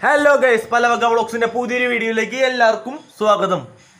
hello guys പലവക വ്ളോഗ്സിന്റെ പുതിയൊരു വീഡിയോയിലേക്ക് എല്ലാവർക്കും സ്വാഗതം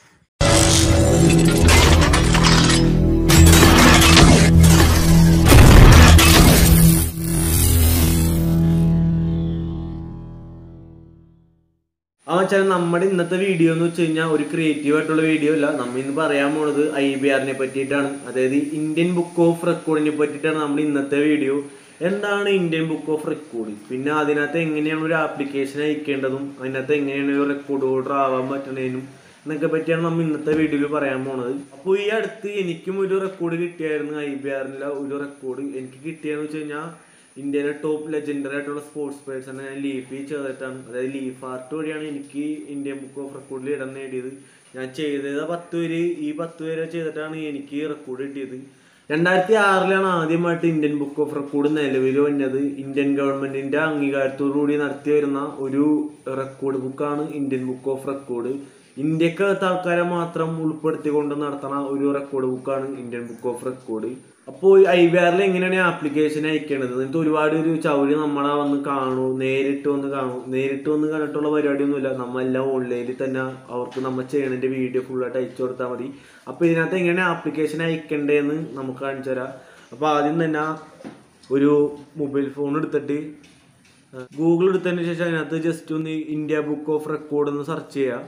ആ വെച്ചാൽ നമ്മുടെ ഇന്നത്തെ വീഡിയോ എന്ന് വെച്ച് കഴിഞ്ഞാൽ ഒരു ക്രിയേറ്റീവ് ആയിട്ടുള്ള വീഡിയോ അല്ല നമ്മൾ ഇന്ന് പറയാൻ പോണത് ഐ ബി ആറിനെ പറ്റിയിട്ടാണ് അതായത് ഇന്ത്യൻ ബുക്ക് ഓഫ് റെക്കോർഡിനെ പറ്റിയിട്ടാണ് നമ്മൾ ഇന്നത്തെ വീഡിയോ എന്താണ് ഇന്ത്യൻ ബുക്ക് ഓഫ് റെക്കോർഡ് പിന്നെ അതിനകത്ത് എങ്ങനെയാണ് ഒരു ആപ്ലിക്കേഷൻ അയക്കേണ്ടതും അതിനകത്ത് എങ്ങനെയാണ് ഒരു റെക്കോർഡ് ഹോൾഡർ ആവാൻ പറ്റുന്നതിനും എന്നൊക്കെ പറ്റിയാണ് നമ്മൾ ഇന്നത്തെ വീഡിയോയിൽ പറയാൻ പോണത് അപ്പോൾ ഈ അടുത്ത് എനിക്കും ഒരു റെക്കോർഡ് കിട്ടിയായിരുന്നു ഐ ബി ആറിലെ ഒരു റെക്കോർഡ് എനിക്ക് കിട്ടിയെന്ന് വെച്ച് കഴിഞ്ഞാൽ ഇന്ത്യയിലെ ടോപ്പ് ലെജൻഡറി ആയിട്ടുള്ള സ്പോർട്സ് പേഴ്സണെ ഞാൻ ലീഫിൽ ചേർത്തിട്ടാണ് അതായത് ലീഫ് ആർട്ട് വഴിയാണ് എനിക്ക് ഇന്ത്യൻ ബുക്ക് ഓഫ് റെക്കോർഡിൽ ഇടം നേടിയത് ഞാൻ ചെയ്തത് പത്ത് പേര് ഈ പത്ത് പേരെ ചെയ്തിട്ടാണ് എനിക്ക് റെക്കോർഡ് കിട്ടിയത് രണ്ടായിരത്തി ആറിലാണ് ആദ്യമായിട്ട് ഇന്ത്യൻ ബുക്ക് ഓഫ് റെക്കോർഡ് നിലവിൽ വന്നത് ഇന്ത്യൻ ഗവൺമെന്റിന്റെ അംഗീകാരത്തോടുകൂടി നടത്തി വരുന്ന ഒരു റെക്കോർഡ് ബുക്കാണ് ഇന്ത്യൻ ബുക്ക് ഓഫ് റെക്കോർഡ് ഇന്ത്യക്കകത്ത് ആൾക്കാരെ മാത്രം ഉൾപ്പെടുത്തിക്കൊണ്ട് നടത്തുന്ന ഒരു റെക്കോർഡ് ബുക്കാണ് ഇന്ത്യൻ ബുക്ക് ഓഫ് റെക്കോർഡ് അപ്പോൾ ഐ ബി ആറിൽ എങ്ങനെയാണ് ആപ്ലിക്കേഷൻ അയക്കേണ്ടത് എന്നിട്ട് ഒരുപാട് ഒരു ചൗരി നമ്മളെ വന്ന് കാണൂ നേരിട്ട് വന്ന് കാണൂ നേരിട്ട് വന്ന് കണ്ടിട്ടുള്ള പരിപാടിയൊന്നുമില്ല നമ്മളെല്ലാം ഓൺലൈനിൽ തന്നെ അവർക്ക് നമ്മൾ ചെയ്യണതിന്റെ വീഡിയോ ഫുള്ളായിട്ട് അയച്ചു കൊടുത്താൽ മതി അപ്പോൾ ഇതിനകത്ത് എങ്ങനെ ആപ്ലിക്കേഷൻ അയക്കേണ്ടതെന്ന് നമുക്ക് കാണിച്ചു തരാം അപ്പോൾ ആദ്യം തന്നെ ഒരു മൊബൈൽ ഫോൺ എടുത്തിട്ട് ഗൂഗിൾ എടുത്തതിന് ശേഷം അതിനകത്ത് ജസ്റ്റ് ഒന്ന് ഇന്ത്യ ബുക്ക് ഓഫ് റെക്കോർഡ് എന്ന് സെർച്ച് ചെയ്യുക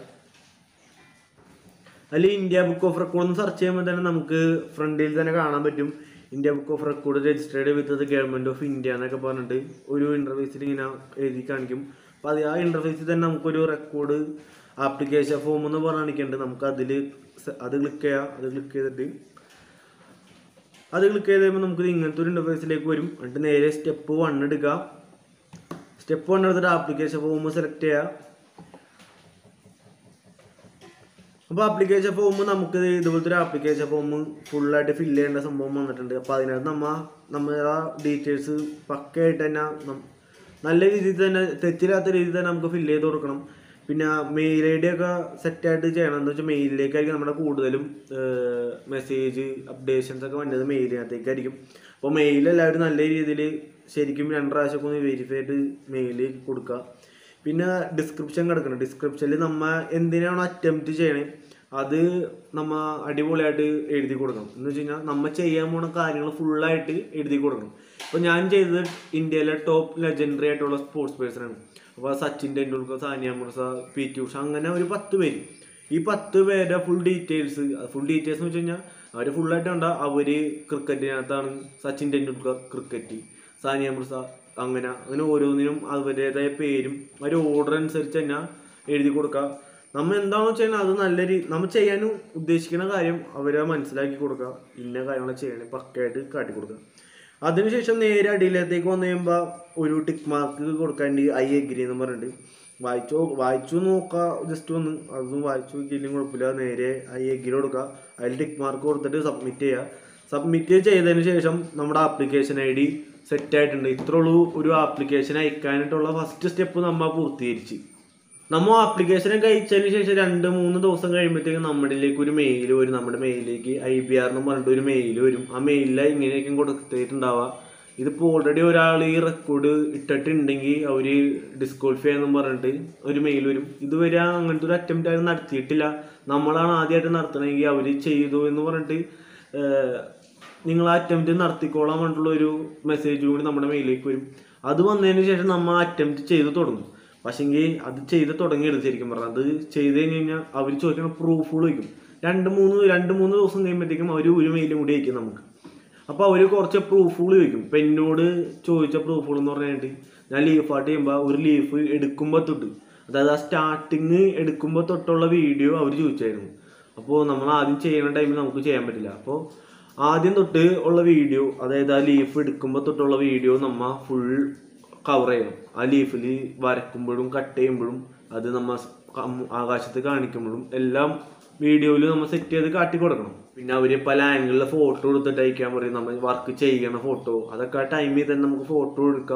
അതിൽ ഇന്ത്യ ബുക്ക് ഓഫ് റെക്കോർഡ് എന്ന് സെർച്ച് ചെയ്യുമ്പോൾ തന്നെ നമുക്ക് ഫ്രണ്ടിൽ തന്നെ കാണാൻ പറ്റും India book of record registered with the government of India എന്നൊക്കെ പറഞ്ഞിട്ട് ഒരു ഇന്റർഫേസിൽ ഇങ്ങനെ എഴുതി കാണിക്കും അപ്പോൾ അത് ആ ഇന്റർഫേസിൽ തന്നെ നമുക്കൊരു റെക്കോർഡ് ആപ്ലിക്കേഷൻ ഫോം എന്ന് പറഞ്ഞ് കാണിക്കുന്നുണ്ട് നമുക്ക് അതിൽ അത് ക്ലിക്ക് ചെയ്യാം അത് ക്ലിക്ക് ചെയ്തിട്ട് അത് ക്ലിക്ക് ചെയ്ത് കഴിയുമ്പോൾ നമുക്ക് ഇങ്ങനത്തെ ഒരു ഇന്റർഫേസിലേക്ക് വരും എന്നിട്ട് നേരെ സ്റ്റെപ്പ് വൺ എടുക്കുക സ്റ്റെപ്പ് വൺ എടുത്തിട്ട് ആപ്ലിക്കേഷൻ ഫോം സെലക്ട് ചെയ്യുക അപ്പോൾ ആപ്ലിക്കേഷൻ ഫോം നമുക്ക് ഇതുപോലത്തെ ഒരു ആപ്ലിക്കേഷൻ ഫോം ഫുള്ളായിട്ട് ഫില്ല് ചെയ്യേണ്ട സംഭവം വന്നിട്ടുണ്ട് അപ്പോൾ അതിനകത്ത് നമ്മ നമ്മുടെ ആ ഡീറ്റെയിൽസ് പക്കയായിട്ട് തന്നെ നം- നല്ല രീതിയിൽ തന്നെ തെറ്റില്ലാത്ത രീതിയിൽ തന്നെ നമുക്ക് ഫില്ല് ചെയ്ത് കൊടുക്കണം പിന്നെ മെയിൽ ഐ ഡി ഒക്കെ സെറ്റായിട്ട് ചെയ്യണം എന്ന് വെച്ചാൽ മെയിലിലേക്കായിരിക്കും നമ്മുടെ കൂടുതലും മെസ്സേജ് അപ്ഡേഷൻസ് ഒക്കെ വേണ്ടത് മെയിലിനകത്തേക്കായിരിക്കും അപ്പോൾ മെയിൽ എല്ലാവരും നല്ല രീതിയിൽ ശരിക്കും രണ്ട് പ്രാവശ്യമൊക്കെ ഒന്ന് വെരിഫൈ ആയിട്ട് മെയിൽ കൊടുക്കുക പിന്നെ ഡിസ്ക്രിപ്ഷൻ കിടക്കണം ഡിസ്ക്രിപ്ഷനിൽ നമ്മ എന്തിനാണ് അറ്റംപ്റ്റ് ചെയ്യണേ അത് നമ്മ അടിപൊളിയായിട്ട് എഴുതി കൊടുക്കണം എന്ന് വെച്ച് കഴിഞ്ഞാൽ നമ്മ ചെയ്യാൻ പോണ കാര്യങ്ങൾ ഫുള്ളായിട്ട് എഴുതി കൊടുക്കണം ഇപ്പോൾ ഞാൻ ചെയ്തത് ഇന്ത്യയിലെ ടോപ്പ് ലെജൻഡറി ആയിട്ടുള്ള സ്പോർട്സ് പേഴ്സൺ ആണ് അപ്പോൾ സച്ചിൻ ടെണ്ടുൽക്കർ സാനിയ മിർസ പി ടി ഉഷ അങ്ങനെ ഒരു പത്ത് പേര് ഈ പത്ത് പേരുടെ ഫുൾ ഡീറ്റെയിൽസ് ഫുൾ ഡീറ്റെയിൽസ് എന്ന് വെച്ച് കഴിഞ്ഞാൽ അവർ ഫുള്ളായിട്ട് കണ്ട അവർ ക്രിക്കറ്റിനകത്താണ് സച്ചിൻ ടെണ്ടുൽക്കർ ക്രിക്കറ്റ് സാനിയ മിർസ അങ്ങനെ അങ്ങനെ ഓരോന്നിനും അവരുടേതായ പേരും ഒരു ഓർഡർ അനുസരിച്ച് തന്നെ എഴുതി കൊടുക്കുക നമ്മൾ എന്താണെന്ന് വെച്ച് കഴിഞ്ഞാൽ അത് നല്ല രീതി നമ്മൾ ചെയ്യാനും ഉദ്ദേശിക്കുന്ന കാര്യം അവരെ മനസ്സിലാക്കി കൊടുക്കുക ഇന്ന കാര്യങ്ങൾ ചെയ്യണേ പക്കയായിട്ട് കാട്ടി കൊടുക്കുക അതിനുശേഷം നേരെ അടിയിലത്തേക്ക് വന്നു കഴിയുമ്പോൾ ഒരു ടിക്ക് മാർക്ക് കൊടുക്കാണ്ട് ഐ എഗ്രി എന്ന് പറഞ്ഞിട്ട് വായിച്ചോ വായിച്ചു നോക്കുക ജസ്റ്റ് ഒന്ന് അതൊന്നും വായിച്ചു നോക്കിയില്ലെങ്കിൽ കുഴപ്പമില്ല നേരെ ഐ എഗ്രി കൊടുക്കുക അതിൽ ടിക്ക് മാർക്ക് കൊടുത്തിട്ട് സബ്മിറ്റ് ചെയ്യുക സബ്മിറ്റ് ചെയ്തതിന് ശേഷം നമ്മുടെ ആപ്ലിക്കേഷൻ ഐ ഡി സെറ്റ് ആയിട്ടുണ്ട് ഇത്ര ഉള്ളൂ ഒരു ആപ്ലിക്കേഷൻ അയക്കാനായിട്ടുള്ള ഫസ്റ്റ് സ്റ്റെപ്പ് നമ്മൾ പൂർത്തീകരിച്ച് നമ്മൾ ആപ്ലിക്കേഷനൊക്കെ അയച്ചതിന് ശേഷം രണ്ട് മൂന്ന് ദിവസം കഴിയുമ്പോഴത്തേക്കും നമ്മുടെയിലേക്ക് ഒരു മെയിൽ വരും നമ്മുടെ മെയിലിലേക്ക് ഐ ബി ആർ എന്ന് പറഞ്ഞിട്ട് ഒരു മെയിൽ വരും ആ മെയിലിൽ ഇങ്ങനെയൊക്കെ കൊടുത്തിട്ടുണ്ടാവുക ഇതിപ്പോൾ ഓൾറെഡി ഒരാൾ ഈ റെക്കോർഡ് ഇട്ടിട്ടുണ്ടെങ്കിൽ അവർ ഡിസ്ക്വാളിഫൈ എന്ന് പറഞ്ഞിട്ട് ഒരു മെയിൽ വരും ഇതുവരെ അങ്ങനത്തെ ഒരു അറ്റംപ്റ്റ് ആരും നടത്തിയിട്ടില്ല നമ്മളാണ് ആദ്യമായിട്ട് നടത്തണമെങ്കിൽ അവർ ചെയ്തു എന്ന് പറഞ്ഞിട്ട് ഏഹ്, നിങ്ങൾ ആ അറ്റംപ്റ്റ് നടത്തിക്കോളാൻ പറഞ്ഞിട്ടുള്ള ഒരു മെസ്സേജ് കൂടി നമ്മുടെ മെയിലേക്ക് വരും അത് വന്നതിന് ശേഷം നമ്മൾ അറ്റംപ്റ്റ് ചെയ്ത് തുടങ്ങും പക്ഷെങ്കിൽ അത് ചെയ്ത് തുടങ്ങിയത് ശരിക്കും പറഞ്ഞാൽ അത് ചെയ്ത് കഴിഞ്ഞ് കഴിഞ്ഞാൽ അവർ ചോദിക്കുന്ന പ്രൂഫുകൾ വയ്ക്കും രണ്ട് മൂന്ന് രണ്ട് മൂന്ന് ദിവസം കഴിയുമ്പോഴത്തേക്കും അവർ ഒരു മെയിലും കൂടി അയക്കും നമുക്ക് അപ്പോൾ അവർ കുറച്ച് പ്രൂഫുകൾ ചോദിക്കും ഇപ്പം എന്നോട് ചോദിച്ച പ്രൂഫുകൾ എന്ന് പറഞ്ഞിട്ട് ഞാൻ ലീഫ് ആയിട്ട് ചെയ്യുമ്പോൾ ഒരു ലീഫ് എടുക്കുമ്പോൾ തൊട്ട് അതായത് ആ സ്റ്റാർട്ടിങ് എടുക്കുമ്പോൾ തൊട്ടുള്ള വീഡിയോ അവർ ചോദിച്ചായിരുന്നു അപ്പോൾ നമ്മൾ ആദ്യം ചെയ്യുന്ന ടൈമിൽ നമുക്ക് ചെയ്യാൻ പറ്റില്ല അപ്പോൾ ആദ്യം തൊട്ട് ഉള്ള വീഡിയോ അതായത് ആ ലീഫ് എടുക്കുമ്പോൾ തൊട്ടുള്ള വീഡിയോ നമ്മ ഫുൾ കവർ ചെയ്യണം ആ ലീഫിൽ വരക്കുമ്പോഴും കട്ട് ചെയ്യുമ്പോഴും അത് നമ്മ സ് കം- ആകാശത്ത് കാണിക്കുമ്പോഴും എല്ലാം വീഡിയോയിൽ നമ്മൾ സെറ്റ് ചെയ്ത് കാട്ടി കൊടുക്കണം പിന്നെ അവര് പല ആംഗിളിലെ ഫോട്ടോ എടുത്തിട്ട് അയക്കാൻ പറയും നമ്മൾ വർക്ക് ചെയ്യണ ഫോട്ടോ അതൊക്കെ ആ ടൈമിൽ തന്നെ നമുക്ക് ഫോട്ടോ എടുക്കുക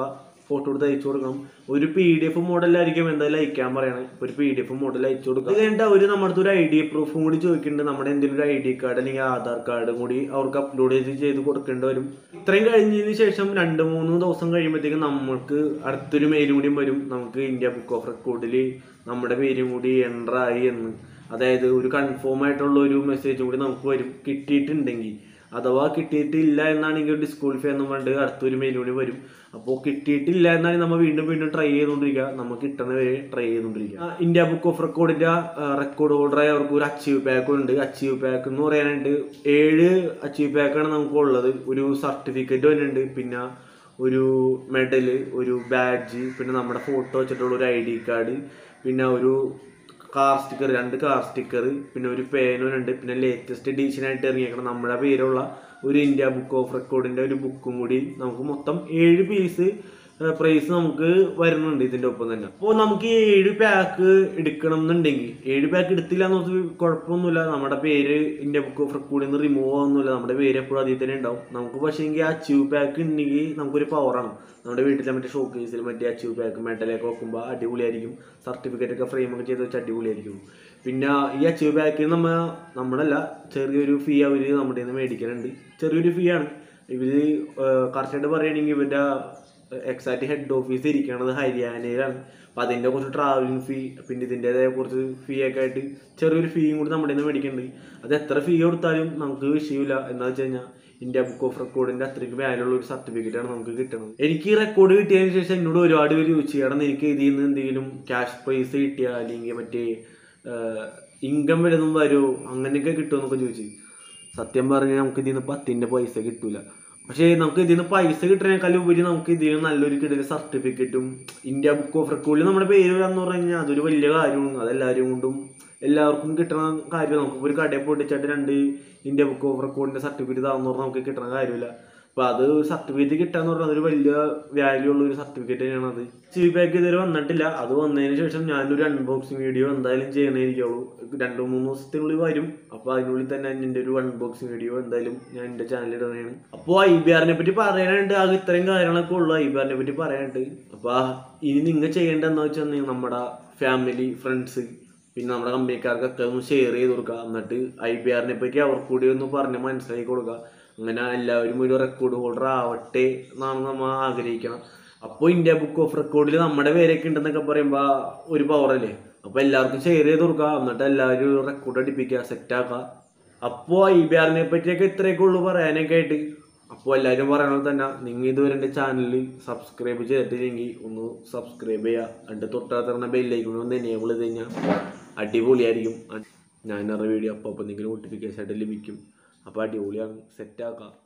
ഫോട്ടോ എടുത്ത് അയച്ചു കൊടുക്കണം ഒരു പി ഡി എഫ് മോഡലായിരിക്കും എന്തായാലും അയക്കാൻ പറയണേ ഒരു പി ഡി എഫ് മോഡൽ അയച്ചു കൊടുക്കുക അത് കഴിഞ്ഞിട്ട് അവർ നമ്മുടെ അടുത്ത് ഒരു ഐ ഡി പ്രൂഫും കൂടി ചോദിക്കുന്നുണ്ട് നമ്മുടെ എന്തെങ്കിലും ഒരു ഐ ഡി കാർഡ് അല്ലെങ്കിൽ ആധാർ കാർഡും കൂടി അവർക്ക് അപ്ലോഡ് ചെയ്ത് ചെയ്ത് കൊടുക്കേണ്ടി വരും ഇത്രയും കഴിഞ്ഞതിന് ശേഷം രണ്ട് മൂന്ന് ദിവസം കഴിയുമ്പോഴത്തേക്കും നമ്മൾക്ക് അടുത്തൊരു മെയിലും കൂടിയും വരും നമുക്ക് ഇന്ത്യ ബുക്ക് ഓഫ് റെക്കോർഡിൽ നമ്മുടെ പേരും കൂടി എൻ്റർ ആയി എന്ന് അതായത് ഒരു കൺഫേം ആയിട്ടുള്ള ഒരു മെസ്സേജ് കൂടി നമുക്ക് വരും കിട്ടിയിട്ടുണ്ടെങ്കിൽ അഥവാ കിട്ടിയിട്ടില്ല എന്നാണെങ്കിൽ ഡിസ്ക്വാളിഫൈ എന്ന് പറഞ്ഞിട്ട് അടുത്തൊരു മെയിലും കൂടി വരും അപ്പോൾ കിട്ടിയിട്ടില്ല എന്നാണെങ്കിൽ നമ്മൾ വീണ്ടും വീണ്ടും ട്രൈ ചെയ്തുകൊണ്ടിരിക്കുക നമുക്ക് കിട്ടുന്ന വരെ ട്രൈ ചെയ്തുകൊണ്ടിരിക്കുക ആ, ഇന്ത്യ ബുക്ക് ഓഫ് റെക്കോർഡിന്റെ റെക്കോർഡ് ഹോൾഡറായ അവർക്ക് ഒരു അച്ചീവ് പാക്ക് ഉണ്ട് അച്ചീവ് പാക്ക് എന്ന് പറയാനായിട്ട് ഏഴ് അച്ചീവ് പാക്കാണ് നമുക്ക് ഉള്ളത് ഒരു സർട്ടിഫിക്കറ്റ് വരുന്നുണ്ട് പിന്നെ ഒരു മെഡല് ഒരു ബാഡ്ജ് പിന്നെ നമ്മുടെ ഫോട്ടോ വെച്ചിട്ടുള്ള ഒരു ഐ ഡി കാർഡ് പിന്നെ ഒരു കാർ സ്റ്റിക്കർ രണ്ട് കാർ സ്റ്റിക്കർ പിന്നെ ഒരു പേനുണ്ട് പിന്നെ ലേറ്റസ്റ്റ് എഡീഷൻ ആയിട്ട് ഇറങ്ങിയേക്കണം നമ്മുടെ പേരുള്ള ഒരു ഇന്ത്യ ബുക്ക് ഓഫ് റെക്കോർഡിന്റെ ഒരു ബുക്കും കൂടി നമുക്ക് മൊത്തം ഏഴ് പീസ് പ്രൈസ് നമുക്ക് വരുന്നുണ്ട് ഇതിന്റെ ഒപ്പം തന്നെ അപ്പോൾ നമുക്ക് ഈ ഏഴ് പാക്ക് എടുക്കണം എന്നുണ്ടെങ്കിൽ ഏഴ് പാക്ക് എടുത്തില്ല എന്ന് കുഴപ്പമൊന്നുമില്ല നമ്മുടെ പേര് ഇന്ത്യ ബുക്ക് ഓഫ് റെക്കോർഡിൽ നിന്ന് റിമൂവ് ആവുന്നില്ല നമ്മുടെ പേര് എപ്പോഴും അതിൽ തന്നെ ഉണ്ടാവും നമുക്ക് പക്ഷേ എങ്കിൽ ആ അച്ചീവ് പാക്ക് ഉണ്ടെങ്കിൽ നമുക്കൊരു പവറാണ് നമ്മുടെ വീട്ടിലെ മറ്റേ ഷോ കേസിൽ മറ്റേ അച്ചീവ് പാക്ക് മെഡലൊക്കെ വെക്കുമ്പോൾ അടിപൊളിയായിരിക്കും സർട്ടിഫിക്കറ്റ് ഒക്കെ ഫ്രെയിം ഒക്കെ ചെയ്ത് വെച്ച് അടിപൊളിയായിരിക്കും പിന്നെ ഈ അച്ചീവ് പാക്കിൽ നമ്മ നമ്മളല്ല ചെറിയൊരു ഫീ അവർ നമ്മുടെ നിന്ന് മേടിക്കുന്നുണ്ട് ചെറിയൊരു ഫീ ആണ് ഇവര് കറക്റ്റായിട്ട് പറയുകയാണെങ്കിൽ ഇവരുടെ എക്സാക്ട് ഹെഡ് ഓഫീസ് ഇരിക്കണത് ഹരിയാനയിലാണ് അപ്പം അതിൻ്റെ കുറച്ച് ട്രാവലിംഗ് ഫീ പിന്നെ ഇതിൻ്റെതായ കുറച്ച് ഫീ ഒക്കെ ആയിട്ട് ചെറിയൊരു ഫീയും കൂടി നമ്മുടെ നിന്ന് മേടിക്കുന്നുണ്ട് അത് എത്ര ഫീ കൊടുത്താലും നമുക്ക് വിഷയമില്ല എന്താ വെച്ച് കഴിഞ്ഞാൽ ഇന്ത്യ ബുക്ക് ഓഫ് റെക്കോർഡിൻ്റെ അത്രയ്ക്ക് വാല്യൂ ഉള്ള ഒരു സർട്ടിഫിക്കറ്റ് ആണ് നമുക്ക് കിട്ടുന്നത് എനിക്ക് ഈ റെക്കോർഡ് കിട്ടിയതിന് ശേഷം എന്നോട് ഒരുപാട് പേര് ചോദിച്ചു കാരണം എനിക്ക് ഇതിൽ നിന്ന് എന്തെങ്കിലും ക്യാഷ് പ്രൈസ് കിട്ടിയ അല്ലെങ്കിൽ മറ്റേ ഇൻകം വരുന്നതും വരുമോ അങ്ങനെയൊക്കെ കിട്ടുമെന്നൊക്കെ ചോദിച്ചു സത്യം പറഞ്ഞാൽ നമുക്ക് ഇതിൽ നിന്ന് പത്തിൻ്റെ പൈസ കിട്ടൂല പക്ഷേ നമുക്ക് ഇതിൽ നിന്ന് പൈസ കിട്ടുന്നതിനേക്കാളും ഉപരി നമുക്ക് ഇതിൽ നിന്ന് നല്ലൊരു കിട്ടുന്ന സർട്ടിഫിക്കറ്റും ഇന്ത്യ ബുക്ക് ഓഫ് റെക്കോർഡിൽ നമ്മുടെ പേര് എന്ന് പറഞ്ഞു കഴിഞ്ഞാൽ അതൊരു വലിയ കാര്യമാണ് അതെല്ലാവരും കൊണ്ടും എല്ലാവർക്കും കിട്ടുന്ന കാര്യം നമുക്ക് ഒരു കടയിൽ പൊട്ടിച്ചിട്ട് രണ്ട് ഇന്ത്യ ബുക്ക് ഓഫ് റെക്കോർഡിന്റെ സർട്ടിഫിക്കറ്റ് താന്ന് പറഞ്ഞാൽ നമുക്ക് കിട്ടുന്ന കാര്യമില്ല അപ്പൊ അത് സർട്ടിഫിക്കറ്റ് കിട്ടാന്ന് പറഞ്ഞാൽ അതൊരു വലിയ വാല്യൂ ഉള്ള ഒരു സർട്ടിഫിക്കറ്റ് തന്നെയാണ് അത് സി പാക്ക് ഇതുവരെ വന്നിട്ടില്ല അത് വന്നതിന് ശേഷം ഞാനൊരു അൺബോക്സിങ് വീഡിയോ എന്തായാലും ചെയ്യണേരിക്കുള്ളൂ രണ്ടു മൂന്ന് ദിവസത്തിനുള്ളിൽ വരും അപ്പൊ അതിനുള്ളിൽ തന്നെ എൻ്റെ ഒരു അൺബോക്സിങ് വീഡിയോ എന്തായാലും ഞാൻ എൻ്റെ ചാനലിൽ ഇടുന്നതാണ് അപ്പോൾ ഐ ബി ആറിനെ പറ്റി പറയാനായിട്ട് അത് ഇത്രയും കാര്യങ്ങളൊക്കെ ഉള്ളു ഐ ബി ആറിനെ പറ്റി പറയാനായിട്ട് അപ്പൊ ഇനി നിങ്ങൾ ചെയ്യേണ്ടതെന്ന് വെച്ചാൽ നമ്മുടെ ഫാമിലി ഫ്രണ്ട്സ് പിന്നെ നമ്മുടെ കമ്പനിക്കാർക്കൊക്കെ ഒന്ന് ഷെയർ ചെയ്ത് കൊടുക്കുക എന്നിട്ട് ഐ ബി ആറിനെ പറ്റി അവർക്ക് കൂടി ഒന്ന് പറഞ്ഞ് മനസ്സിലാക്കി കൊടുക്കുക അങ്ങനെ എല്ലാവരും ഒരു റെക്കോർഡ് ഹോൾഡർ ആവട്ടെ എന്നാണ് നമ്മൾ ആഗ്രഹിക്കണം അപ്പോൾ ഇന്ത്യ ബുക്ക് ഓഫ് റെക്കോർഡിൽ നമ്മുടെ പേരൊക്കെ ഉണ്ടെന്നൊക്കെ പറയുമ്പോൾ ഒരു പവറല്ലേ അപ്പോൾ എല്ലാവർക്കും ഷെയർ ചെയ്ത് കൊടുക്കുക എന്നിട്ട് എല്ലാവരും റെക്കോർഡ് അടിപ്പിക്കുക സെറ്റാക്കുക അപ്പോൾ ഐ ബി ആറിനെ പറ്റിയൊക്കെ ഇത്രയൊക്കെ ഉള്ളൂ പറയാനൊക്കെ ആയിട്ട് അപ്പോൾ എല്ലാവരും പറയണത് തന്നെ നിങ്ങൾ ഇതുവരെ എൻ്റെ ചാനലിൽ സബ്സ്ക്രൈബ് ചെയ്തിട്ടില്ലെങ്കിൽ ഒന്ന് സബ്സ്ക്രൈബ് ചെയ്യുക എൻ്റെ തൊട്ടടുത്തുള്ള ബെല്ലേക്ക് ഒന്ന് എനേബിൾ ചെയ്ത് കഴിഞ്ഞാൽ അടിപൊളിയായിരിക്കും ഞാൻ ഇറ വീഡിയോ അപ്പോൾ അപ്പോൾ നിങ്ങൾക്ക് നോട്ടിഫിക്കേഷൻ ആയിട്ട് ലഭിക്കും അപ്പോൾ അടിപൊളിയാണ് സെറ്റാക്കാം